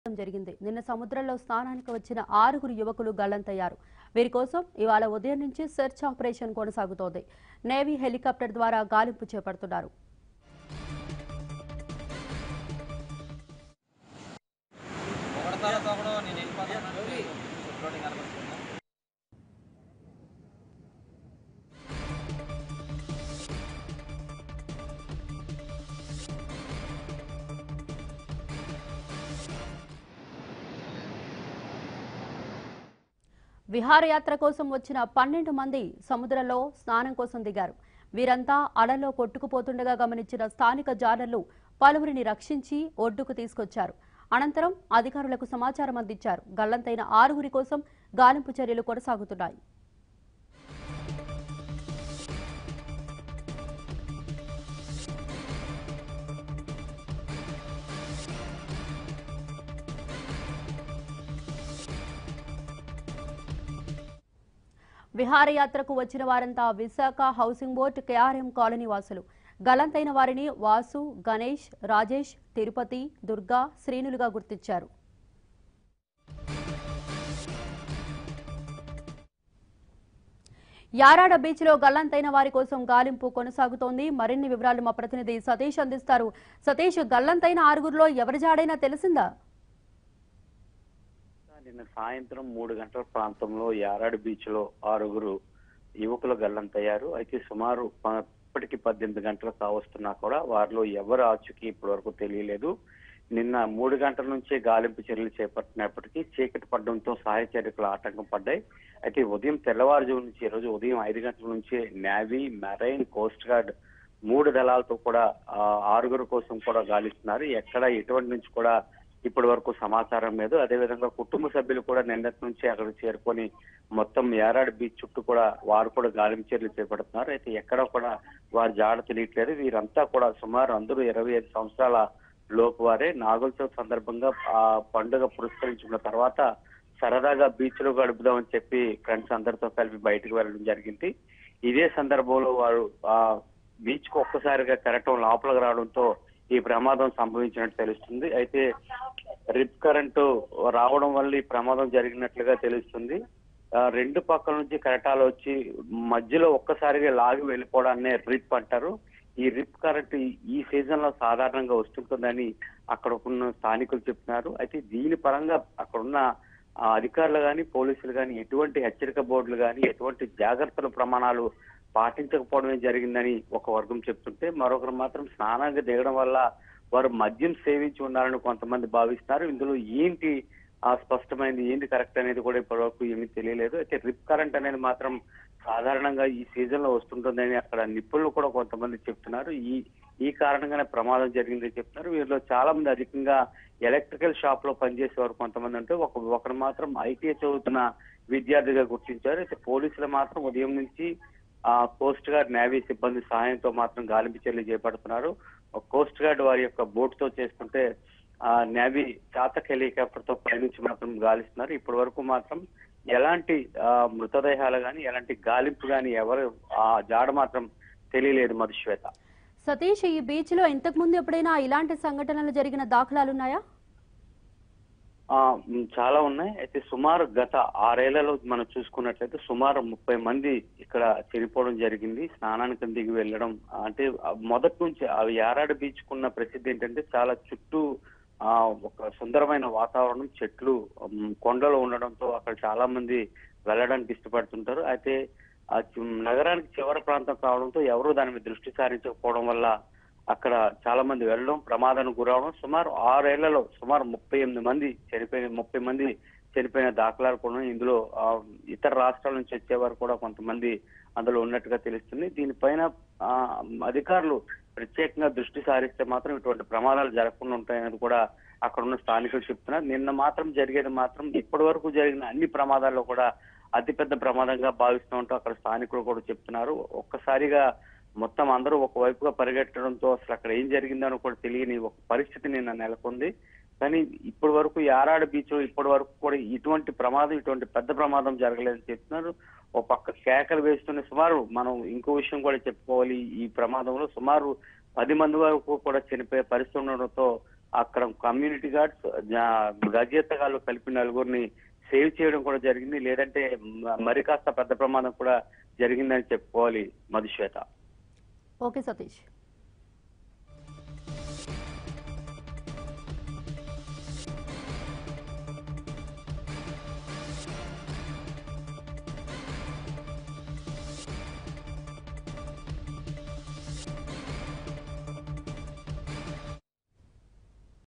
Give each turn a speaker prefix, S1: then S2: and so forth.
S1: జరిగింది నిన్న సముద్రంలో స్నానానికి వచ్చిన ఆరుగురు యువకులు గల్లంతయ్యారు వీరి కోసం ఇవాళ ఉదయం నుంచి సెర్చ్ ఆపరేషన్ కొనసాగుతోంది నేవీ హెలికాప్టర్ ద్వారా గాలింపు చేపడుతున్నారు
S2: ఒకటిసారి తప్పుడు నేను వెళ్ళిపోతాను ఫ్లోటింగ్ కనబడుతుందా
S1: విహారయాత్ర కోసం వచ్చిన పన్నెండు మంది సముద్రంలో స్నానం కోసం దిగారు వీరంతా అలలో కొట్టుకుపోతుండగా గమనించిన స్థానిక జాలర్లు పలువురిని రక్షించి ఒడ్డుకు తీసుకొచ్చారు అనంతరం అధికారులకు సమాచారం అందించారు గల్లంతైన ఆరుగురి కోసం గాలింపు చర్యలు కొనసాగుతున్నాయి విహారయాత్రకు వచ్చిన వారంతా Visakha housing board KRM colony వాసులు గల్లంతైన వారిని వాసు గణేష్ రాజేష్ తిరుపతి దుర్గా శ్రీనులుగా గుర్తించారు యారాడ బీచ్ లో గల్లంతైన వారి కోసం గాలింపు కొనసాగుతోంది మరిన్ని వివరాలు మా ప్రతినిధి సతీష్ అందిస్తారు సతీష్ గల్లంతైన ఆరుగురిలో ఎవరి జాడైనా తెలిసిందా
S3: నిన్న సాయంత్రం మూడు గంటల ప్రాంతంలో యారాడు బీచ్ లో ఆరుగురు యువకులు గల్లంతయ్యారు అయితే సుమారు ప- ఇప్పటికి పద్దెనిమిది గంటలు కావస్తున్నా కూడా వారిలో ఎవరు ఆచూకీ ఇప్పటి వరకు తెలియలేదు నిన్న మూడు గంటల నుంచే గాలింపు చర్యలు చేపట్టినప్పటికీ చీకటి పడడంతో సహాయ చర్యలు ఆటంకం పడ్డాయి అయితే ఉదయం తెల్లవారుజాము నుంచి ఈ రోజు ఉదయం ఐదు గంటల నుంచే నేవీ మెరైన్ కోస్ట్ గార్డ్ మూడు దళాలతో కూడా ఆ, ఆరుగురు కోసం కూడా గాలిస్తున్నారు ఎక్కడ ఎటువంటి నుంచి కూడా ఇప్పటి వరకు సమాచారం లేదు అదేవిధంగా కుటుంబ సభ్యులు కూడా నిన్నటి నుంచి అక్కడ చేరుకొని మొత్తం యారాడు బీచ్ చుట్టూ కూడా వారు కూడా గాలింపు చర్యలు చేపడుతున్నారు అయితే ఎక్కడ కూడా వారి జాడ తెలియట్లేదు వీరంతా కూడా సుమారు అందరూ ఇరవై ఐదు సంవత్సరాల లోపు వారే నాగుల చవితి సందర్భంగా ఆ పండుగ పురస్కరించుకున్న తర్వాత సరదాగా బీచ్ లో గడుపుదామని చెప్పి ఫ్రెండ్స్ అందరితో కలిపి బయటకు వెళ్ళడం జరిగింది ఇదే సందర్భంలో వారు ఆ బీచ్ కు ఒక్కసారిగా కెరటం లోపలికి రావడంతో ఈ ప్రమాదం సంభవించినట్టు తెలుస్తుంది అయితే రిప్ కరెంటు రావడం వల్ల ఈ ప్రమాదం జరిగినట్లుగా తెలుస్తుంది ఆ, రెండు పక్కల నుంచి కెరటాలు వచ్చి మధ్యలో ఒక్కసారిగా లాగి వెళ్ళిపోవడాన్నే రిప్ అంటారు ఈ రిప్ కరెంట్ ఈ- ఈ సీజన్ లో సాధారణంగా వస్తుంటుందని అక్కడ ఉన్న స్థానికులు చెప్తున్నారు అయితే దీని పరంగా అక్కడ ఉన్న ఆ, అధికారులు కానీ పోలీసులు కానీ ఎటువంటి హెచ్చరిక బోర్డులు కానీ ఎటువంటి జాగ్రత్తల ప్రమాణాలు పాటించకపోవడమే జరిగిందని ఒక వర్గం చెప్తుంటే మరొకరు మాత్రం స్నానానికి దిగడం వల్ల వారు మద్యం సేవించి ఉన్నారని కొంతమంది భావిస్తున్నారు ఇందులో ఏంటి ఆ స్పష్టమైనది ఏంటి కరెక్ట్ అనేది కూడా ఇప్పటివరకు ఏమీ తెలియలేదు అయితే రిప్ కరెంట్ అనేది మాత్రం సాధారణంగా ఈ సీజన్ లో వస్తుంటుందని అక్కడ నిపుణులు కూడా కొంతమంది చెప్తున్నారు ఈ ఈ కారణంగానే ప్రమాదం జరిగిందని చెప్తున్నారు వీరిలో చాలా మంది అధికంగా ఎలక్ట్రికల్ షాప్ లో పనిచేసేవారు కొంతమంది అంటే ఒక ఒకరు మాత్రం ఐటీఐ చదువుతున్న విద్యార్థిగా గుర్తించారు అయితే పోలీసులు మాత్రం ఉదయం నుంచి ఆ కోస్ట్ గార్డ్ నేవీ సిబ్బంది సహాయంతో మాత్రం గాలింపు చర్యలు చేపడుతున్నారు కోస్ట్ గార్డ్ వారి యొక్క బోట్ తో చేస్తుంటే ఆ నేవీ చాతక్ హెలికాప్టర్ తో పైనుంచి మాత్రం గాలిస్తున్నారు ఇప్పటి వరకు మాత్రం ఎలాంటి ఆ, మృతదేహాలు గాని ఎలాంటి గాలింపు గాని ఎవరు ఆ జాడ మాత్రం తెలియలేదు మధుశ్వేత
S1: సతీష్ ఈ బీచ్ లో ఇంతకు ముందు ఎప్పుడైనా ఇలాంటి సంఘటనలు జరిగిన దాఖలాలున్నాయా
S3: ఆ ఉమ్, చాలా ఉన్నాయి అయితే సుమారు గత ఆరేళ్లలో మనం చూసుకున్నట్లయితే సుమారు ముప్పై మంది ఇక్కడ చనిపోవడం జరిగింది స్నానానికి దిగి వెళ్ళడం అంటే ఆ మొదటి నుంచి ఆ యారాడు బీచ్ కున్న ప్రసిద్ధి ఏంటంటే చాలా చుట్టూ ఆ ఒక సుందరమైన వాతావరణం చెట్లు ఉమ్, కొండలు ఉండడంతో అక్కడ చాలా మంది వెళ్ళడానికి ఇష్టపడుతుంటారు అయితే ఆ చి- నగరానికి చివరి ప్రాంతం కావడంతో ఎవరు దాని మీద దృష్టి సారించకపోవడం వల్ల అక్కడ చాలా మంది వెళ్ళడం ప్రమాదానికి గురవడం సుమారు ఆరేళ్లలో సుమారు ముప్పై ఎనిమిది మంది చనిపోయిన ముప్పై మంది చనిపోయిన దాఖలాలు కూడా ఉన్నాయి. ఇందులో ఆ, ఇతర రాష్ట్రాల నుంచి వచ్చేవారు కూడా కొంతమంది అందులో ఉన్నట్టుగా తెలుస్తుంది దీనిపైన ఆ, అధికారులు ప్రత్యేకంగా దృష్టి సారిస్తే మాత్రం ఇటువంటి ప్రమాదాలు జరగకుండా ఉంటాయని కూడా అక్కడ ఉన్న స్థానికులు చెప్తున్నారు నిన్న మాత్రం జరిగేది మాత్రం ఇప్పటి వరకు జరిగిన అన్ని ప్రమాదాల్లో కూడా అతిపెద్ద ప్రమాదంగా భావిస్తూ ఉంటూ అక్కడ స్థానికులు కూడా చెప్తున్నారు ఒక్కసారిగా మొత్తం అందరూ ఒకవైపుగా పరిగెట్టడంతో అసలు అక్కడ ఏం జరిగిందని కూడా తెలియని ఒక పరిస్థితి నిన్న నెలకొంది కానీ ఇప్పటి వరకు యారాడ బీచ్ లో ఇప్పటి వరకు కూడా ఇటువంటి ప్రమాదం ఇటువంటి పెద్ద ప్రమాదం జరగలేదని చెప్తున్నారు ఒక పక్క కేకలు వేస్తున్న సుమారు మనం ఇంకో విషయం కూడా చెప్పుకోవాలి ఈ ప్రమాదంలో సుమారు పది మంది వరకు కూడా చనిపోయే పరిస్థితి ఉండడంతో అక్కడ కమ్యూనిటీ గార్డ్స్ గజెత్తగాళ్ళు కలిపి నలుగురిని సేవ్ చేయడం కూడా జరిగింది లేదంటే మ- మరి కాస్త పెద్ద ప్రమాదం కూడా జరిగిందని చెప్పుకోవాలి మధుశ్వేత
S1: ఓకే సతీష్